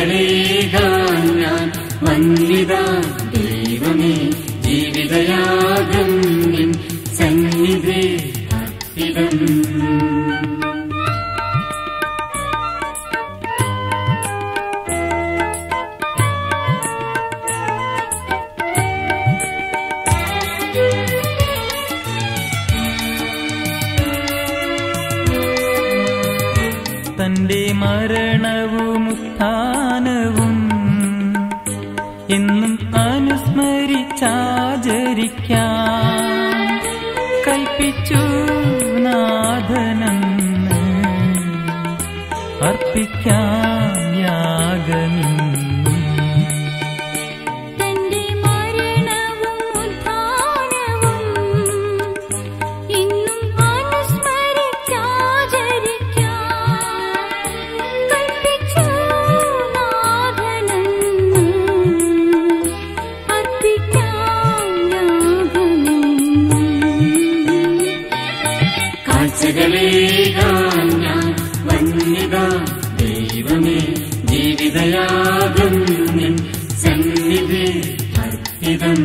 കാഴ്ചകളേകാൻ ഞാൻ വന്നിതാ ദൈവമേ ജീവിതയാഗം നിൻ സന്നിധി അർപ്പിതം തന്റെ മരണവും ഉത്ഥാനവും എന്നും അനുസ്മരിച്ചാചരിക്കാൻ കൽപ്പിച്ചു നാഥനെന്ന് അർപ്പിക്കാം യാഗമെന്നും തന്റെ മരണവും ഉത്ഥാനവും എന്നും അനുസ്മരിച്ചാചരിക്കാൻ കൽപ്പിച്ചു നാഥനെന്ന് അർപ്പിക്കാം യാഗമെന്നും കാഴ്ചകളേകാൻ ഞാൻ വന്നിതാ ദൈവമേ ജീവിതയാഗം നിൻ സന്നിധി അർപ്പിതം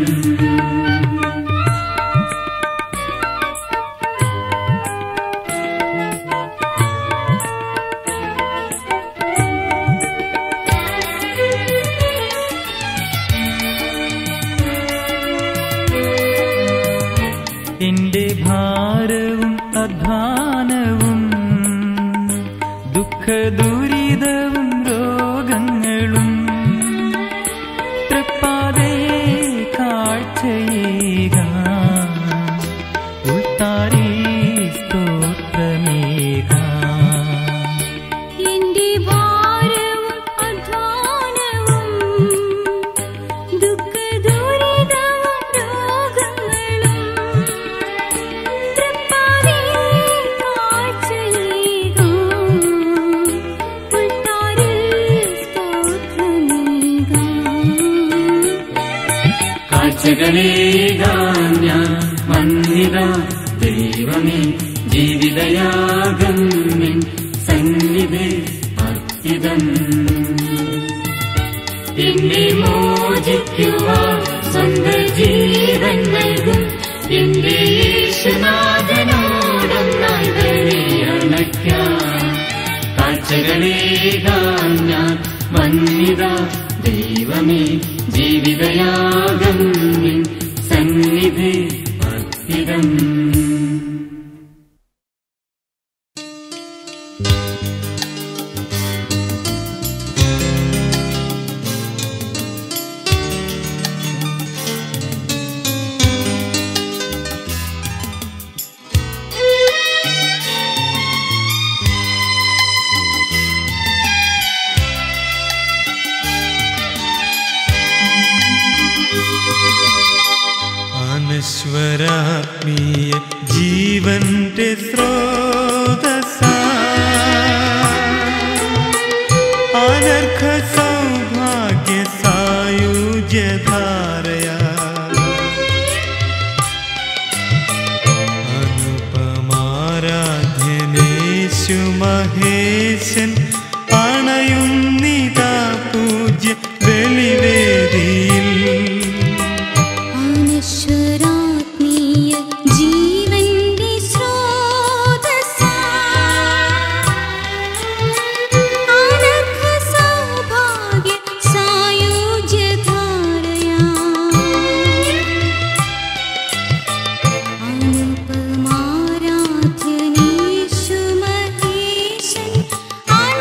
എന്റെ ഭാരവും അധ്വാനവും ദുഃഖ ദുരിതവും രോഗങ്ങളും തൃപ്പാതേ കാഴ്ചയേക ഉൾത്താരി സ്തോത്രമേക എന്റെ ഭാരവും അധ്വാനവും ദുഃഖ ദുരിതവും രോഗങ്ങളും തൃപ്പാതേ കാഴ്ചയേകാം ഉൾത്താരിൽ സ്തോത്രമേകാം കാഴ്ചകളേകാൻ ഞാൻ വന്നിതാ ദൈവമേ ജീവിതയാഗം നിൻ സന്നിധി അർപ്പിതം എന്നെ മോചിക്കുവാൻ സ്വന്തം ജീവൻ നൽകും എന്റെ യേശുനാഥനോടൊന്നായി ബലിയണയ്ക്കാം കാഴ്ചകളേകാൻ ഞാൻ വന്നിതാ ദൈവമേ ജീവിതയാഗം നിൻ സന്നിധി അർപ്പിതം അനശ്വരാത്മീയ ജീവന്റെ സ്രോതസ അനർഘ സൗഭാഗ്യ സായുജ്യധാരയാ അനുപമാരാധ്യനേശു മഹേശൻ അണയുന്നിതാ പൂജ്യ ബലിവേദിയിൽ അനശ്വരാത്മീയ ജീവന്റെ സ്രോതസ്സാ അനർഘ സൗഭാഗ്യ സായുജ്യധാരയാ അനുപമാരാധ്യനീശു മഹേശൻ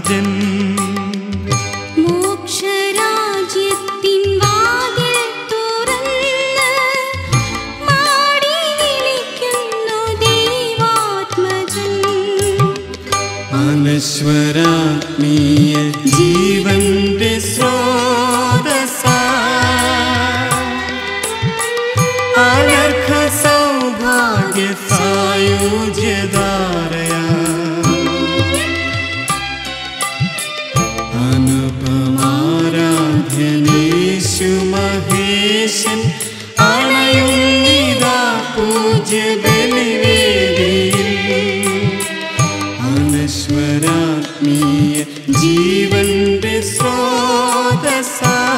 രാജൻ മോക്ഷരാജ്യത്തിൻ വാതിൽ തുറന്ന് മാടി വിളിക്കുന്നു ദൈവാത്മജൻ അനശ്വരാത്മീയ ജീവന്റെ സ്രോതസ അനർഘ സൗഭാഗ്യ സായുജ്യധാരയ അനുപമാരാധ്യനേശു മഹേശൻ അണയുന്നിതാ പൂജ്യ ബലിവേദിയിൽ അനശ്വരാത്മീയ ജീവന്റെ സ്രോതസ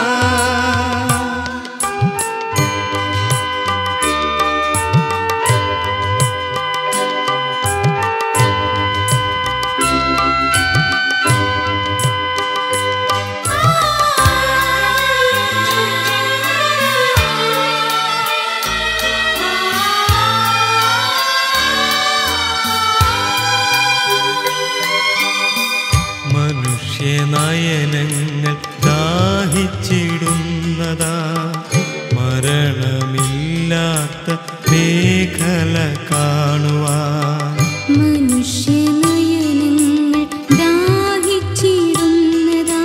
മനുഷ്യനയനങ്ങൾ ദാഹിച്ചിടുന്നതാ മരണമില്ലാത്ത മേഖല കാണുവാൻ മനുഷ്യനയനങ്ങൾ ദാഹിച്ചിടുന്നതാ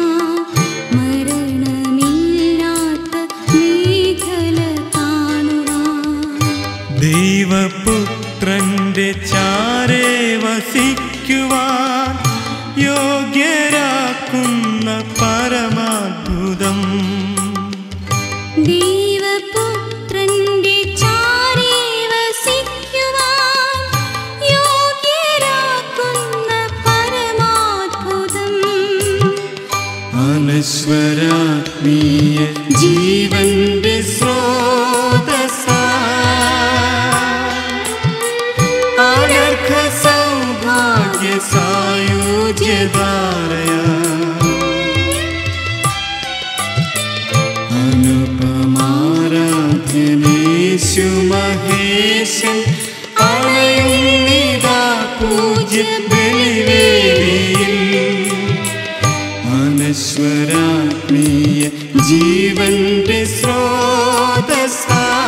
മരണമില്ലാത്ത മേഖല കാണുവാൻ ദൈവപുത്രന്റെ ചാരേ വസിക്കുവാൻ യോഗ്യരാക്കുന്ന പരമാത്ഭുതം ദൈവപുത്രന്റെ ചാരേ വസിക്കുവാൻ യോഗ്യരാക്കുന്ന പരമാത്ഭുതം അനശ്വരാത്മീയ ജീവന്റെ സ്രോതസ അനർഘ സൗഭാഗ്യ സായുജ്യധാരയ അനുപമാരാധ്യനേശു മഹേശൻ അണയുന്നിതാ പൂജ്യ ബലിവേദിയിൽ അനശ്വരാത്മീയ ജീവന്റെ സ്രോതസ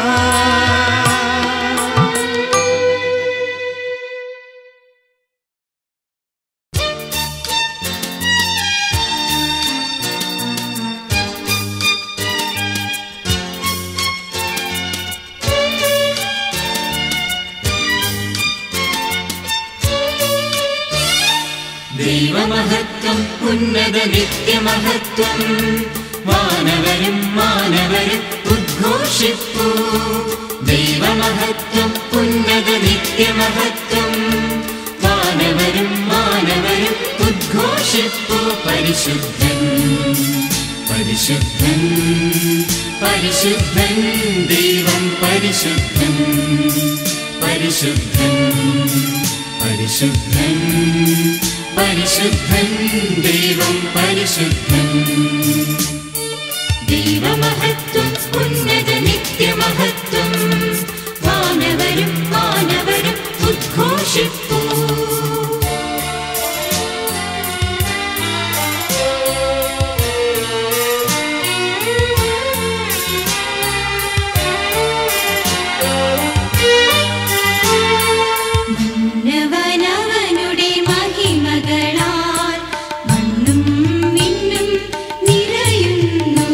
ദൈവമഹത്വം ഉന്നത നിത്യമഹത്വം വാനവരും മാനവരും ഉദ്ഘോഷിപ്പൂ ദൈവമഹത്വം ഉന്നത നിത്യമഹത്വം വാനവരും മാനവരും ഉദ്ഘോഷിപ്പൂ പരിശുദ്ധൻ പരിശുദ്ധൻ പരിശുദ്ധൻ ദൈവം പരിശുദ്ധൻ പരിശുദ്ധൻ പരിശുദ്ധൻ പരിശുദ്ധൻ ദൈവം പരിശുദ്ധൻ ദൈവമഹത്വം ഉന്നത നിത്യമഹത്വം വാനവരും മാനവരും ഉദ്ഘോഷിപ്പൂ മന്നവനവനുടെ മഹിമകളാൽ മണ്ണും മിന്നും നിറയുന്നു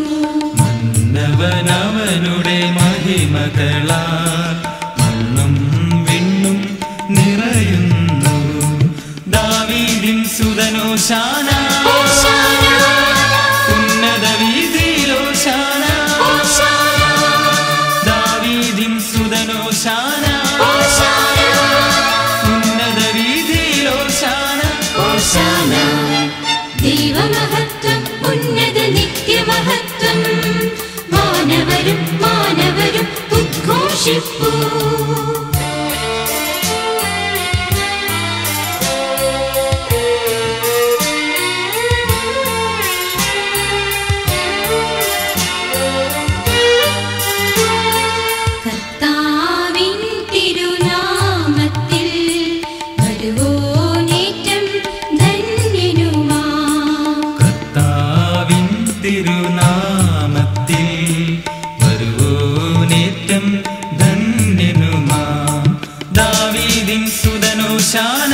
മന്നവനവനുടെ മഹിമകളാൽ മണ്ണും വിണ്ണും നിറയുന്നു ദാവീദിൻ സുതനോശാന ഓശാന, ഉന്നത വീതിയിലോശാന ഓശാന, ദാവീദിൻ സുതനോശാന ഓശാന, ഉന്നത വീതിയിലോശാന ഓശാന. ദൈവമഹത്വം ഉന്നത നിത്യമഹത്വം മാനവരും മാനവരും ഉദ്ഘോഷിപ്പൂ കർത്താവിൻ തിരുനാമത്തിൽ വരുവോനേറ്റം ധന്യനുമാ തിരുനാമത്തിൽ വരുവോനേറ്റം ധന്യനുമാ ദാവീദിൻ സുതനോശാന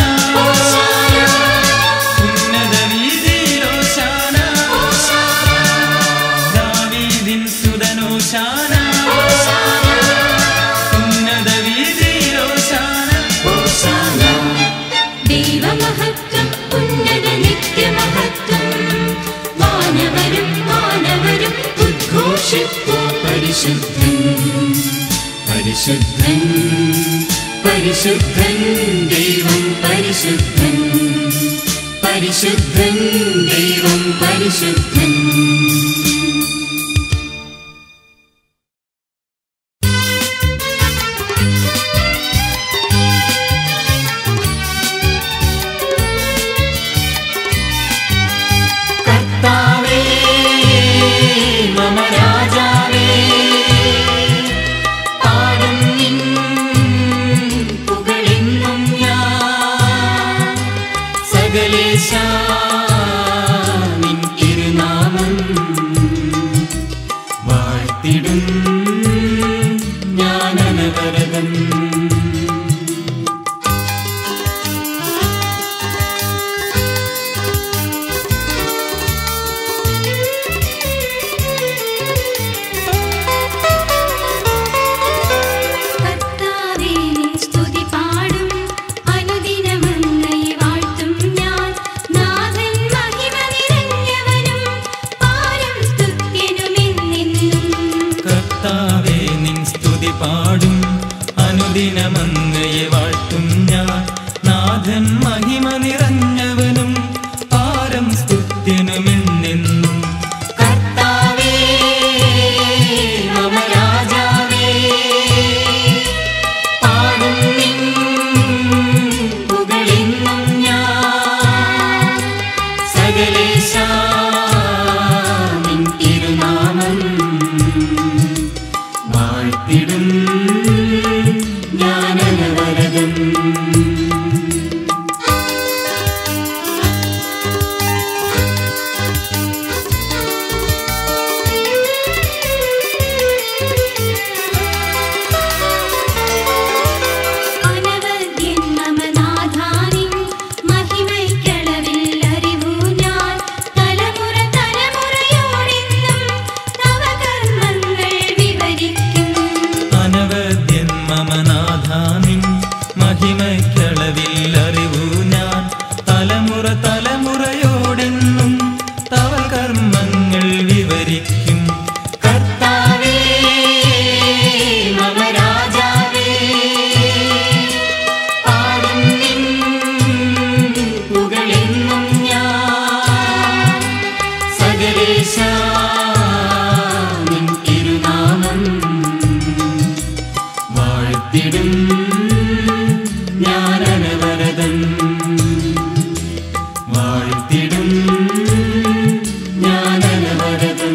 ഉന്നത വീതിയിലോശാന ദാവീദിൻ സുതനോശാന ഉന്നത വീതിയിലോശാന ദൈവമഹത്വം ഉന്നത നിത്യമഹത്വം വാനവരും മാനവരും ഉദ്ഘോഷിപ്പൂ പരിശുദ്ധൻ പരിശുദ്ധൻ പരിശുദ്ധൻ ദൈവം പരിശുദ്ധൻ പരിശുദ്ധൻ ദൈവം പരിശുദ്ധൻ കർത്താവേ മമ രാജാവേ പാടും നിൻ പുകഴെന്നും ഞാൻ സകലേശ നിൻ തിരുനാമം വാഴ്ത്തിടും ഞാനനവരതം കർത്താവേ നിൻ സ്തുതി പാടും അനുദിനമങ്ങയെ വാഴ്ത്തും ഞാൻ നാഥൻ മഹിമ നിറഞ്ഞവനും പാരം സ്തുത്യനുമെന്നെന്നും കർത്താവേ നിൻ സ്തുതി പാടും അനുദിനമങ്ങയെ വാഴ്ത്തും ഞാൻ നാഥൻ മഹിമ നിറഞ്ഞവനും പാരം സ്തുത്യനുമെന്നെന്നും കർത്താവേ മമ രാജാവേ പാടും നിൻ പുകഴെന്നും ഞാൻ സകലേശ നിൻ തിരുനാമം വാഴ്ത്തിടും ഞാനനവരതം അനവദ്യൻ മമനാഥാനിൻ മഹിമയ്ക്കളവിൽ അറിവു ഞാൻ തലമുറ തലമുറയോടെന്നും തവ കർമ്മങ്ങൾ വിവരിക്കും അനവദ്യൻ മമനാഥാനിൻ മഹിമയ്ക്കളവിൽ അറിവു ഞാൻ തലമുറ തലമുറയോടെന്നും തവ കർമ്മങ്ങൾ വിവരിക്കും കർത്താവേ മമ രാജാവേ പാടും നിൻ പുകഴെന്നും ഞാൻ സകലേശ നിൻ തിരുനാമം വാഴ്ത്തിടും ഞാനനവരതം വാഴ്ത്തിടും ഞാനനവരതം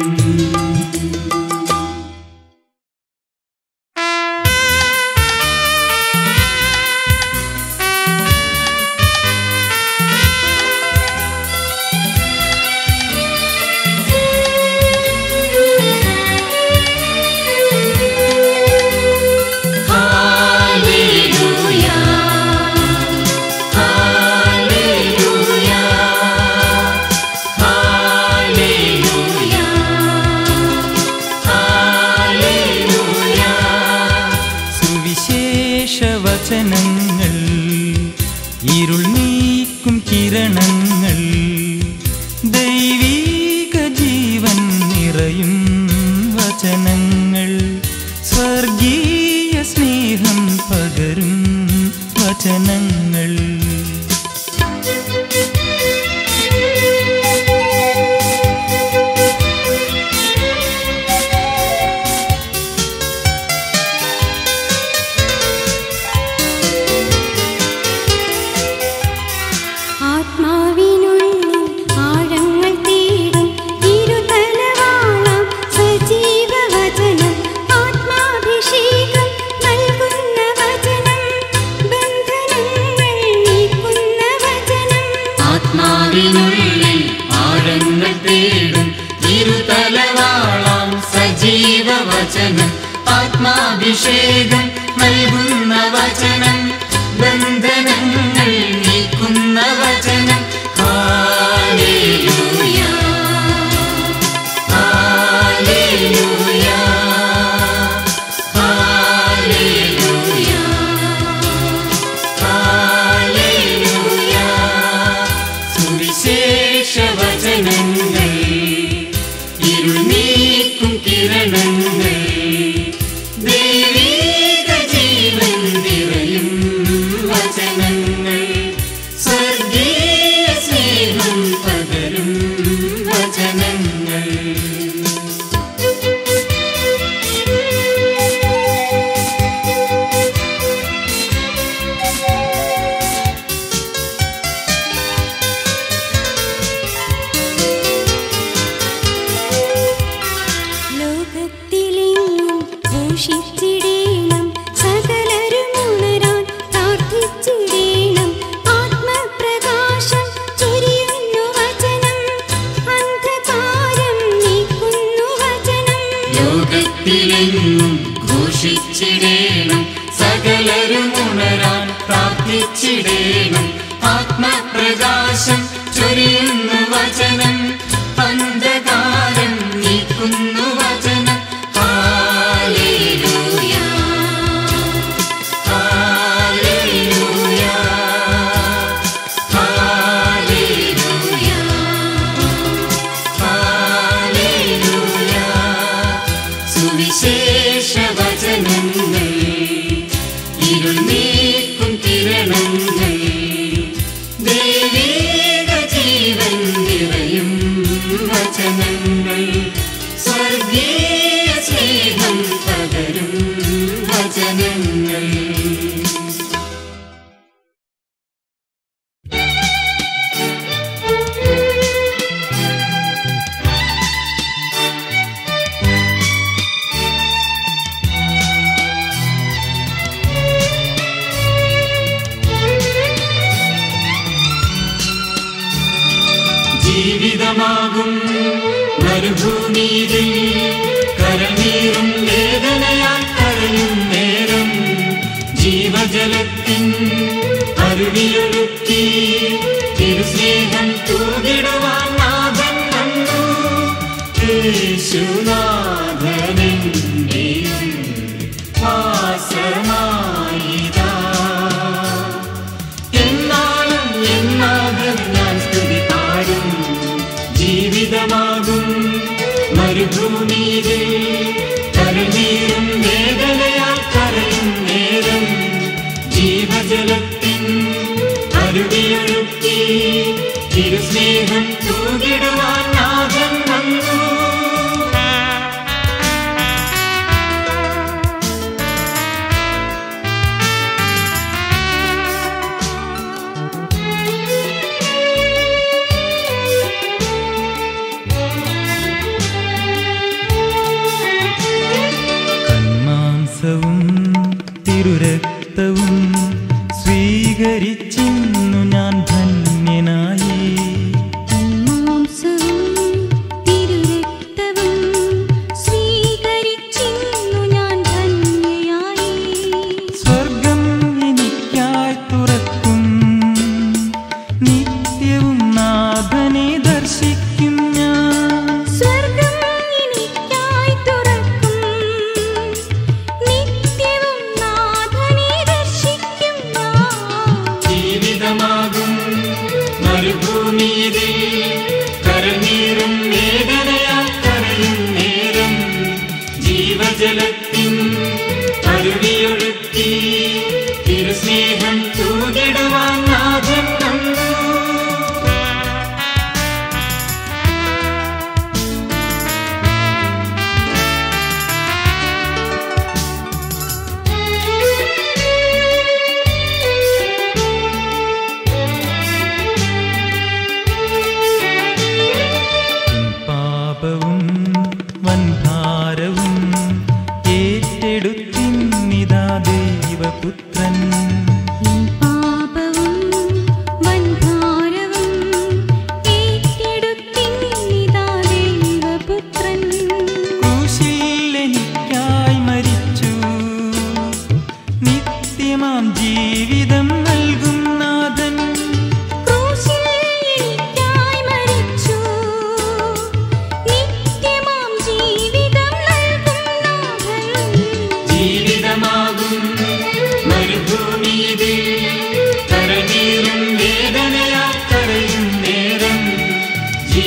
ഹല്ലേലൂയ ഹല്ലേലൂയ ഹല്ലേലൂയ ഹല്ലേലൂയ സുവിശേഷ വചനങ്ങൾ ഇരുൾ നീക്കും കിരണങ്ങൾ ദൈവീക ജീവൻ നിറയും വചനങ്ങൾ സ്വർഗീയ സ്നേഹം പകരും വചനങ്ങൾ ആത്മാവിനുള്ളിൽ ആഴങ്ങൾ തേടും ഇരുതലവാളം സജീവ വചനം ആത്മാഭിഷേകം നൽകുന്ന വചനം ബന്ധനങ്ങൾ നീക്കുന്ന വചനം ആത്മാവിനുള്ളിൽ ആഴങ്ങൾ തേടും ഇരുതലവാളാം സജീവ വചനം ആത്മാഭിഷേകം നൽകുന്ന വചനം ബന്ധനങ്ങൾ നീക്കുന്ന വചനം ഹാലേലൂയ ഹാലേലൂയ ഹാലേലൂയ ഹാലേലൂയ സുവിശേഷ വചനങ്ങൾ ഇരുൾ നീക്കും കിരണങ്ങൾ ദൈവീക ജീവൻ നിറയും വചനങ്ങൾ സ്വർഗീയ സ്നേഹം പകരും വചനങ്ങൾ ലോകത്തിലെങ്ങും ഘോഷിച്ചിടേണം സകലരും ഉണരാൻ പ്രാർത്ഥിച്ചിടേണം ആത്മപ്രകാശം ചൊരിയുന്നു വചനം അന്ധകാരം നീക്കുന്നു വചനം ലോകത്തിലെങ്ങും ഘോഷിച്ചിടേണം സകലരും ഉണരാൻ പ്രാർത്ഥിച്ചിടേണം ആത്മപ്രകാശം ചൊരിയുന്നു വചനം അന്ധകാരം നീക്കുന്നു വചനം ഹാലേലൂയ ഹാലേലൂയ ഹാലേലൂയ ഹാലേലൂയ സുവിശേഷ വചനങ്ങൾ ഇരുൾ നീക്കും കിരണങ്ങൾ ദൈവീക ജീവൻ നിറയും വചനങ്ങൾ സ്വർഗീയ സ്നേഹം പകരും വചനങ്ങൾ ജീവിതമാകും മരുഭൂമിയിൽ കരനീറും വേദനയാൽ കരയും നേരം ജീവജലത്തിൻ അരുവിയൊഴുക്കി തിരുസ്നേഹം തൂകിടുവാൻ നാഥൻ വന്നു യേശുനാഥനെന്റെ വാസമായിതാ എന്നാളും എന്നാകും ഞാൻ സ്തുതി പാടും ജീവിതമാകും മരുഭൂമിയിലെ കരനീരും വേദനയാൽ കരയും നേരം ജീവജലത്തിൻ അരുവിയൊഴുക്കി തിരുസ്നേഹം തൂകിടുവാൻ നാഥൻ വന്നു കന്മാംസവും തിരുരക്തവും സ്വീകരിച്ചിന്നു ഞാൻ ധന്യനായി മാംസവും തിരുരക്തവും സ്വീകരിച്ചിന്നു ഞാൻ ധന്യയായി സ്വർഗം എനിക്കായി തുറക്കും നിത്യവും നാഥനെ ദർശിക്കും ഞാൻ സ്വർഗം എനിക്കായി തുറക്കും നിത്യവും നാഥനെ ദർശിക്കും ഞാൻ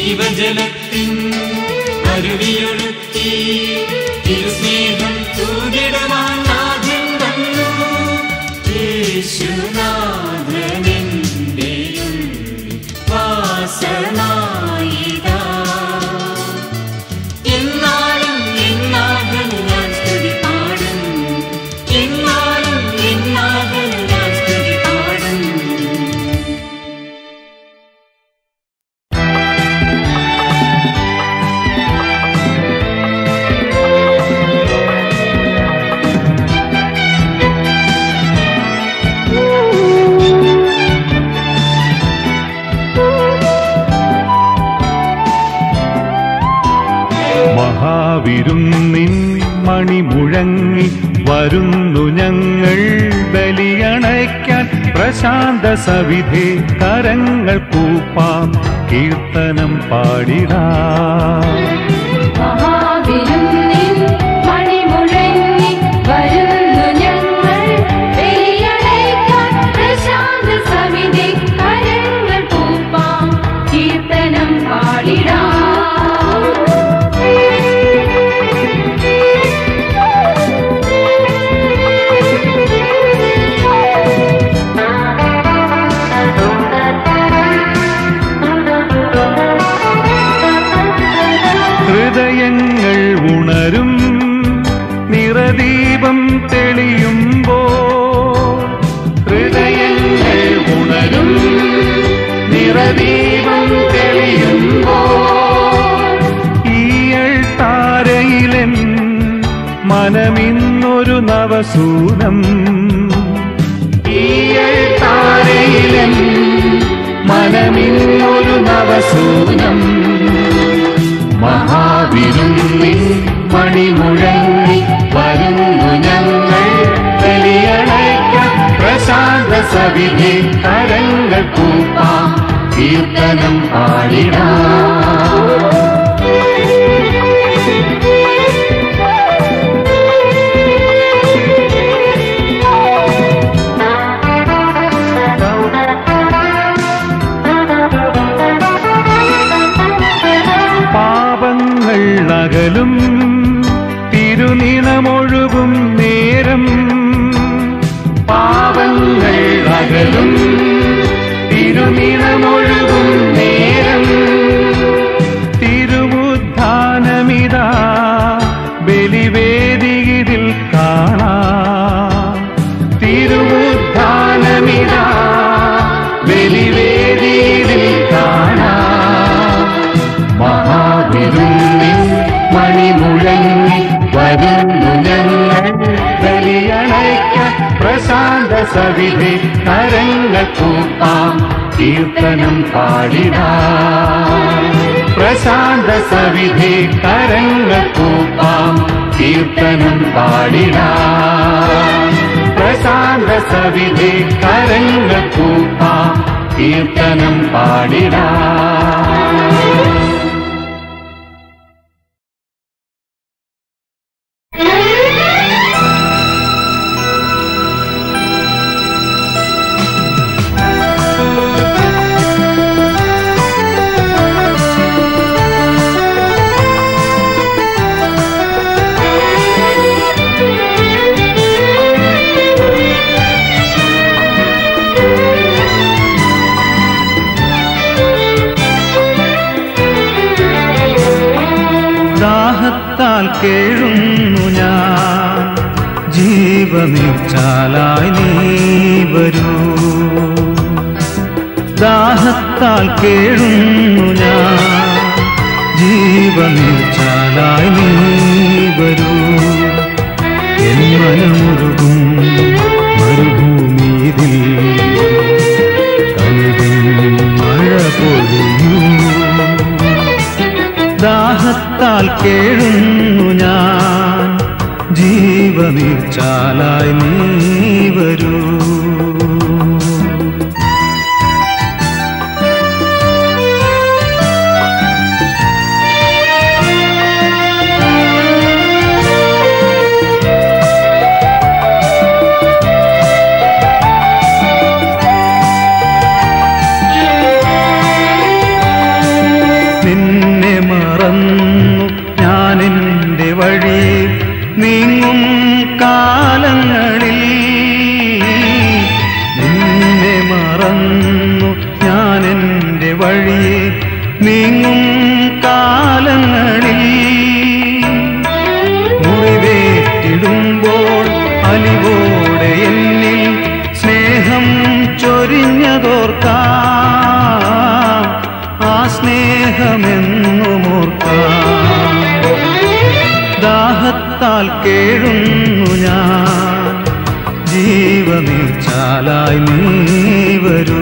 ജീവജലത്തിൻ അരുവിയൊഴുക്കി തിരുസ്നേഹം തൂകിടുവാൻ നാഥൻ വന്നു യേശുനാഥനെന്റെ വാസനായിതാ എന്നാലും എന്നാകലും ഞാൻ സ്തുതി പാടും എന്നാലും എന്നാകലും ഞാൻ സ്തുതി പാടും മഹാവിരുന്നിൻ മണിമുഴങ്ങി വരുന്നു ഞങ്ങൾ ബലിയണയ്ക്കാൻ പ്രശാന്ത സവിധേ കരങ്ങൾ കൂപ്പാം കീർത്തനം പാടിടാം മഹാവിരുന്നിൻ മണിമുഴങ്ങി വരുന്നു ഞങ്ങൾ ബലിയടയ്ക്കാൻ പ്രശാന്ത സവിധേ കരങ്ങൾ കൂപ്പാം കീർത്തനം പാടിടാം ഹൃദയങ്ങൾ ഉണരും നിറദീപം തെളിയുമ്പോ ഹൃദയങ്ങൾ ഉണരും നിറദീപം തെളിയുമ്പോ ഈയൾ താരയിലൻ മനമിന്നൊരു നവസൂനം ഈയൾ താരയിലൻ മനമിന്നൊരു നവസൂനം മഹാവിരുന്നിൻ മണിമുഴങ്ങി വരുന്നു ഞങ്ങൾ ബലിയണയ്ക്കാൻ പ്രശാന്ത സവിധി കരങ്ങൾ കൂപ്പാം കീർത്തനം പാടിടാം പാപങ്ങൾ അകലും തിരുനിണമൊഴുകും നേരം പാപങ്ങൾ അകലും തിരുനിണമൊഴുകും നേരം തിരുവുദ്ധാനമിതാ ബലിവേദിയിൽ കാണാം തിരുവുദ്ധാനമിതാ ബലിവേദിയിൽ കാണാം മഹാവിരുന്നിൻ മണിമുഴങ്ങി വരുന്നു ഞങ്ങൾ ബലിയണയ്ക്കാൻ പ്രശാന്ത സവിധി കരങ്ങൾ കൂപ്പാം കീർത്തനം പാടിടാം പ്രശാന്ത സവിധി കരങ്ങൾ കൂപ്പാം കീർത്തനം പാടിടാം പ്രശാന്ത സവിധി കരങ്ങൾ കൂപ്പാം കീർത്തനം പാടിടാം ദാഹത്താൽ കേഴുന്നു ഞാൻ ജീവനീർച്ചാലായി നീ വരൂ ദാഹത്താൽ കേഴുന്നു ഞാൻ ജീവനീർച്ചാലായി നീ വരൂ എൻ മനമുരുകും മരുഭൂമിയിൽ കൽവിൻ മഴ പൊഴിയൂ ദാഹത്താൽ കേഴുന്നു ഞാൻ ജീവനീർച്ചാലായി നീ വരൂ നിൻ സ്നേഹമെന്നും ഓർക്കാം ദാഹത്താൽ കേഴുന്നു ഞാൻ ജീവനീർച്ചാലായി നീ വരൂ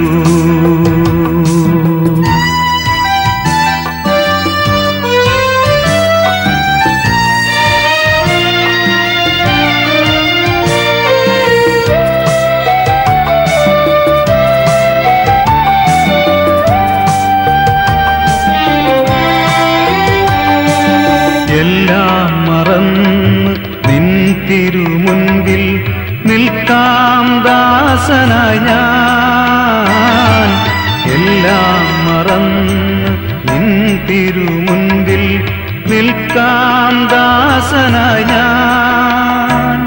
എല്ലാം മറന്ന് നിൻ തിരുമുൻപിൽ നിൽക്കാം ദാസനായി ഞാൻ എല്ലാം മറന്ന് നിൻ തിരുമുൻപിൽ നിൽക്കാം ദാസനായി ഞാൻ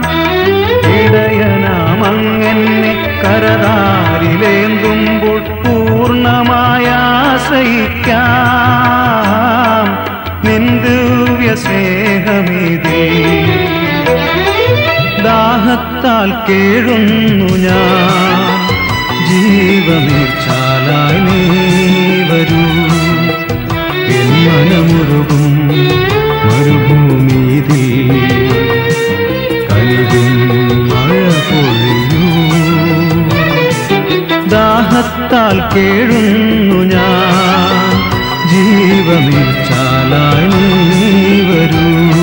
ഇടയനാമങ്ങനെ കരതാരിലേന്തുമ്പോൾ പൂർണ്ണമായ ആശ്രയിക്കാം നിന്ദുവ്യ സ്നേഹമീതി ദാഹത്താൽ കേഴുന്നു ഞാൻ ജീവമീർച്ചാലായി നീ വരൂ എൻ മനമുരുകും മരുഭൂമിയിൽ കൽവിൻ മഴ പൊഴിയൂ ദാഹത്താൽ കേഴുന്നു ഞാൻ ജീവമീർച്ചാലായി നീ വരൂ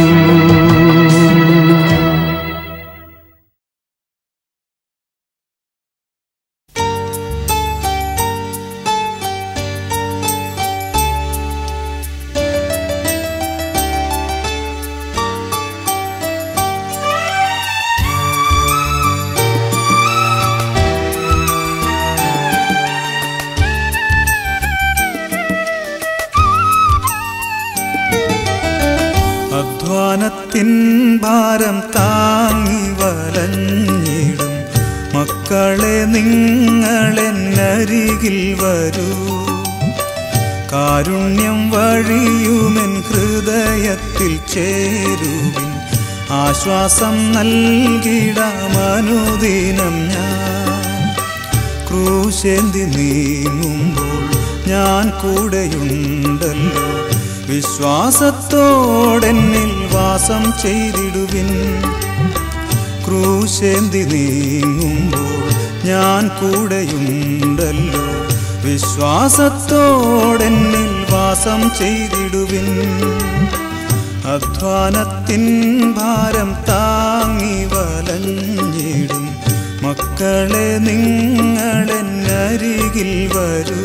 അധ്വാനത്തിൻ ഭാരം താങ്ങി വലഞ്ഞിടും മക്കളെ നിങ്ങളെന്നരികിൽ വരൂ കാരുണ്യം വഴിയുമെൻ ഹൃദയത്തിൽ ചേരുവിൻ ആശ്വാസം നൽകിടാമനുദിനം ഞാൻ ക്രൂശേന്തി നീങ്ങുമ്പോൾ ഞാൻ കൂടെയുണ്ടല്ലോ വിശ്വാസത്തോടെന്നിൽ വാസം ചെയ്തിടുവിൻ ക്രൂശേന്തി നീങ്ങുമ്പോൾ ഞാൻ കൂടെയുണ്ടല്ലോ വിശ്വാസത്തോടെന്നിൽ വാസം ചെയ്തിടുവിൻ അധ്വാനത്തിൻ ഭാരം താങ്ങി വലഞ്ഞിടും മക്കളെ നിങ്ങളെന്നരികിൽ വരൂ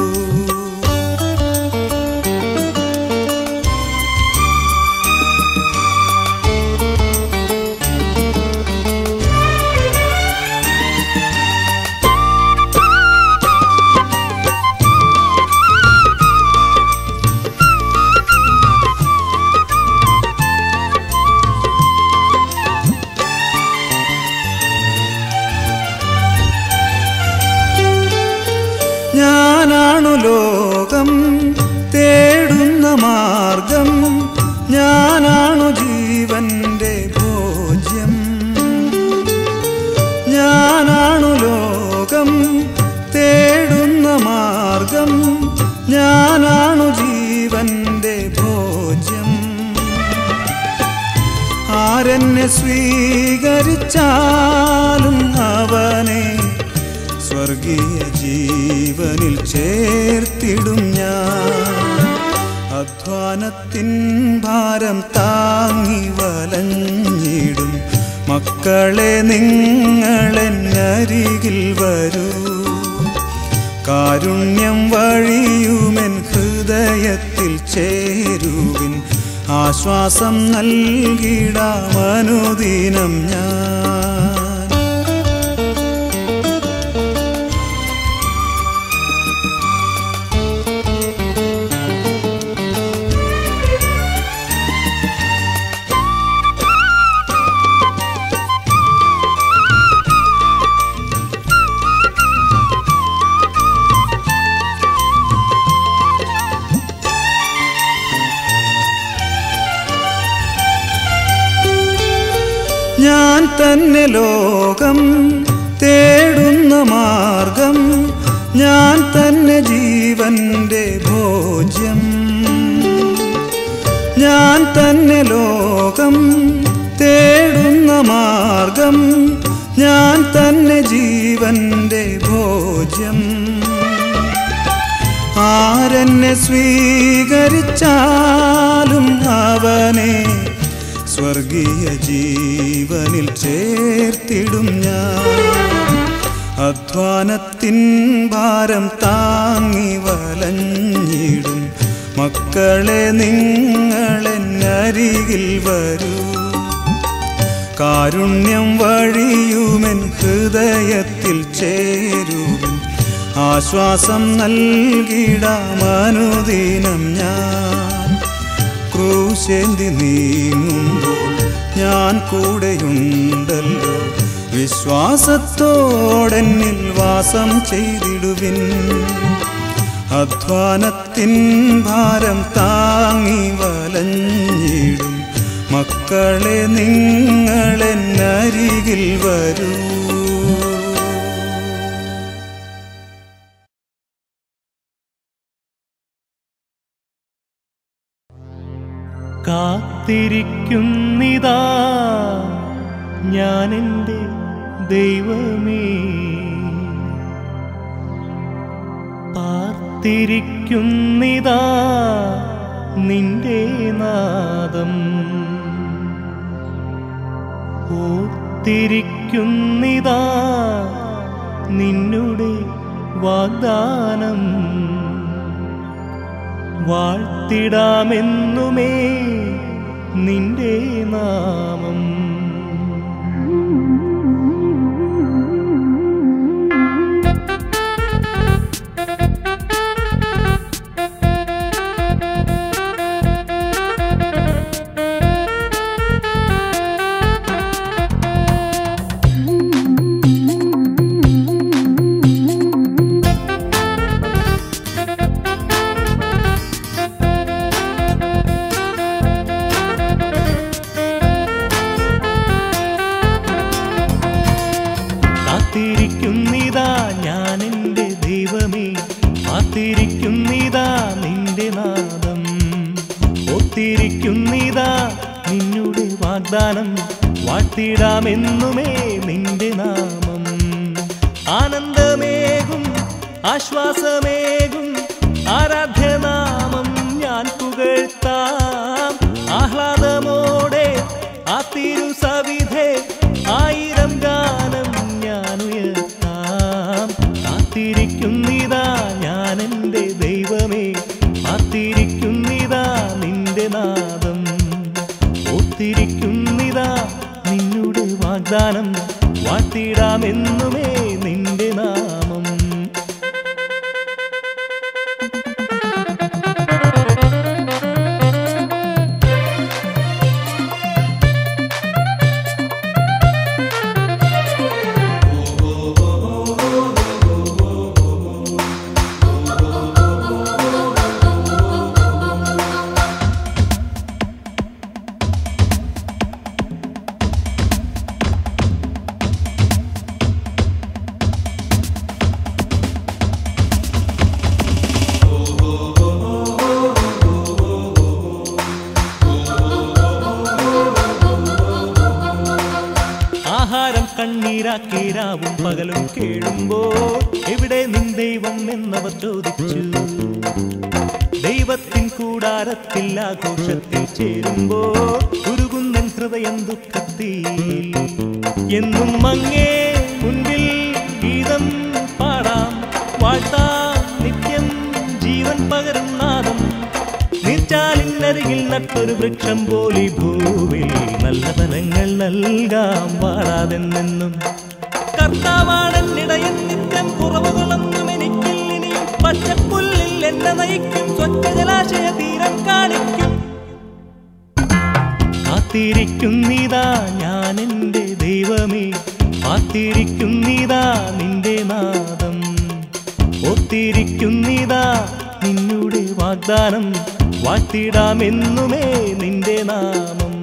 ഞാനാണു ലോകം തേടുന്ന മാർഗം ഞാനാണു ജീവന്റെ ഭോജ്യം ഞാനാണു ലോകം തേടുന്ന മാർഗം ഞാനാണു ജീവന്റെ ഭോജ്യം ആരെന്നെ സ്വീകരിച്ചാലും അവനെ സ്വർഗീയ ജീവനിൽ ചേർത്തിടും ഞാൻ അധ്വാനത്തിൻ ഭാരം താങ്ങി വലഞ്ഞിടും മക്കളെ നിങ്ങളെന്നരികിൽ വരൂ കാരുണ്യം വഴിയുമെൻ ഹൃദയത്തിൽ ചേരുവിൻ ആശ്വാസം നൽകിടാമനുദിനം ഞാൻ ഞാൻ തന്നെ ലോകം തേടുന്ന മാർഗം ഞാൻ തന്നെ ജീവന്റെ ഭോജ്യം ഞാൻ തന്നെ ലോകം തേടുന്ന മാർഗം ഞാൻ തന്നെ ജീവന്റെ ഭോജ്യം ആരെന്നെ സ്വീകരിച്ചാലും അവനെ സ്വർഗീയ ജീവനിൽ ചേർത്തിടും ഞാൻ അധ്വാനത്തിൻ ഭാരം താങ്ങി വലഞ്ഞിടും മക്കളെ നിങ്ങളെന്നരികിൽ വരൂ കാരുണ്യം വഴിയുമെൻ ഹൃദയത്തിൽ ചേരുവിൻ ആശ്വാസം നൽകിടാമനുദിനം ഞാൻ ക്രൂശേന്തി നീങ്ങുമ്പോൾ ഞാൻ കൂടെയുണ്ടല്ലോ വിശ്വാസത്തോടെന്നിൽ വാസം ചെയ്തിടുവിൻ അധ്വാനത്തിൻ ഭാരം താങ്ങി വലഞ്ഞിടും മക്കളെ നിങ്ങളെന്നരികിൽ വരൂ കാത്തിരിക്കുന്നിതാ ഞാൻ എൻ്റെ ദൈവമേ പാർത്തിരിക്കുന്നിതാ നിന്റെ നാദം ഓർത്തിരിക്കുന്നിതാ നിന്നുടെ വാഗ്ദാനം വാഴ്ത്തിടാമെന്നുമേ നിന്റെ നാമം കാത്തിരിക്കുന്നിതാ ഞാൻ എൻ്റെ ദൈവമേ കാത്തിരിക്കുന്നിതാ നിന്റെ നാദം ഒത്തിരിക്കുന്നിതാ നിന്നുടെ വാഗ്ദാനം വാഴ്ത്തിടാമെന്നുമേ നിന്റെ നാമം ആനന്ദമേകും ആശ്വാസമേകും ആരാധ്യനാമം ഞാൻ പുകഴ്ത്താം ആഹ്ലാദമോടെ ആ തിരുസവിധേ ആയിരം ഗാനം ഞാൻ ഉയർത്താം കാത്തിരിക്കുന്നിതാ ഞാൻ എൻ്റെ ദൈവമേ കാത്തിരിക്കുന്നിതാ നിന്റെ നാദം ഒത്തിരിക്കുന്നിതാ നിന്നുടെ വാഗ്ദാനം വാഴ്ത്തിടാമെന്നുമേ നിന്റെ നാമം ആഹാരം കണ്ണീരാക്കി രാവും പകലും കേഴുമ്പോൾ എവിടെ നിൻ ദൈവം എന്നവർ ചോദിച്ചു ദൈവത്തിൻ കൂടാരത്തിൽ ആഘോഷത്തിൽ ചേരുമ്പോൾ ഉരുകുന്നൻ ഹൃദയം ദുഃഖത്തിൽ എന്നും മങ്ങേ മുൻപിൽ ഗീതം പാടാം വാഴ്ത്താം നിത്യം ജീവൻ പകരും നാദം നീർച്ചാലിനരികിൽ നട്ടൊരു വൃക്ഷം പോലി ഭൂവിൽ നല്ല ഫലങ്ങൾ നൽകാം വാടാതെന്നെന്നും കർത്താവാണെന്നിടയൻ നിത്യം കുറവുകളൊന്നും എനിക്കില്ലിനിയും പച്ചപ്പുല്ലിൽ എന്നെ നയിക്കും സ്വച്ഛ ജലാശയ തീരം കാണിക്കും കാത്തിരിക്കുന്നിതാ ഞാൻ എൻ്റെ ദൈവമേ കാത്തിരിക്കുന്നിതാ നിന്റെ നാദം ഒത്തിരിക്കുന്നിതാ നിന്നുടെ വാഗ്ദാനം വാഴ്ത്തിടാമെന്നുമേ നിന്റെ നാമം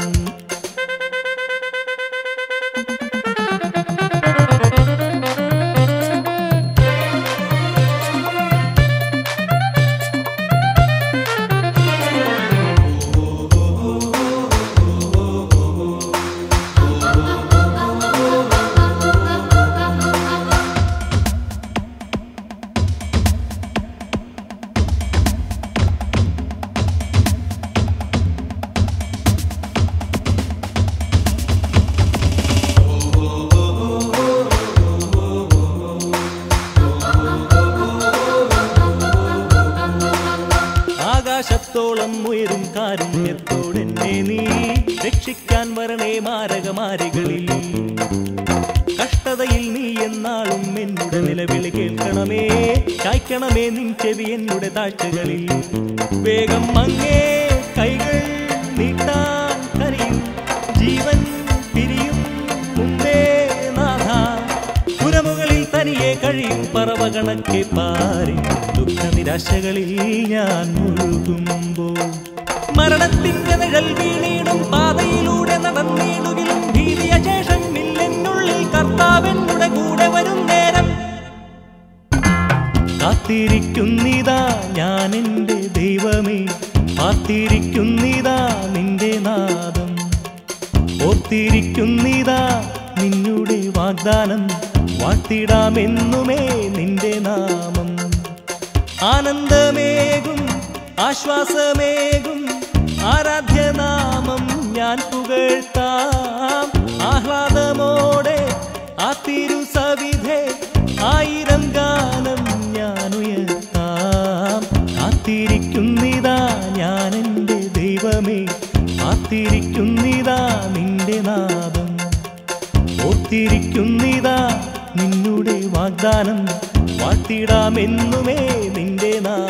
ഓ പേറും കാരുണ്യത്തോടെന്നെ നീ രക്ഷിക്കാൻ വരണേ മാരകമാരികളിൽ കഷ്ടതയിൽ നീ എന്നാളും എന്നുടെ നിലവിളി കേൾക്കണമേ ചായ്ക്കണമേ നിൻ ചെവി എന്നുടെ താഴ്ചകളിൽ വേഗം മങ്ങേ കൈകൾ നീട്ടാൻ കനിയും ജീവൻ പിരിയും മുമ്പേ നാഥ പുരമുകളിൽ തനിയെ കഴിയും പറവകണക്കെ പാരി ദുഃഖനിരാശകളിൽ ഞാൻ മുഴുകുമ്പോൾ മരണത്തിന്റെ നിഴൽ വീണീടും പാതയിലൂടെ നടന്നിടുകിലും ഭീതിയ ശേഷം ഇല്ലെന്നുള്ളിൽ കർത്താവെന്നുടെ കൂടെ വരും നേരം കാത്തിരിക്കുന്നിതാ ഞാൻ എൻ്റെ ദൈവമേ കാത്തിരിക്കുന്നിതാ നിന്റെ നാദം ഓർത്തിരിക്കുന്നിതാ നിന്നുടെ വാഗ്ദാനം വാഴ്ത്തിടാമെന്നുമേ നിന്റെ നാമം ആനന്ദമേകും ആശ്വാസമേകും ആരാധ്യനാമം ഞാൻ പുകഴ്ത്താം ആഹ്ലാദമോടെ ആ തിരുസവിധേ ആയിരം ഗാനം ഞാൻ ഉയർത്താം കാത്തിരിക്കുന്നിതാ ഞാൻ എൻ്റെ ദൈവമേ കാത്തിരിക്കുന്നിതാ നിന്റെ നാദം ഓർത്തിരിക്കുന്നിതാ നിന്നുടെ വാഗ്ദാനം വാഴ്ത്തിടാമെന്നുമേ നിന്റെ നാ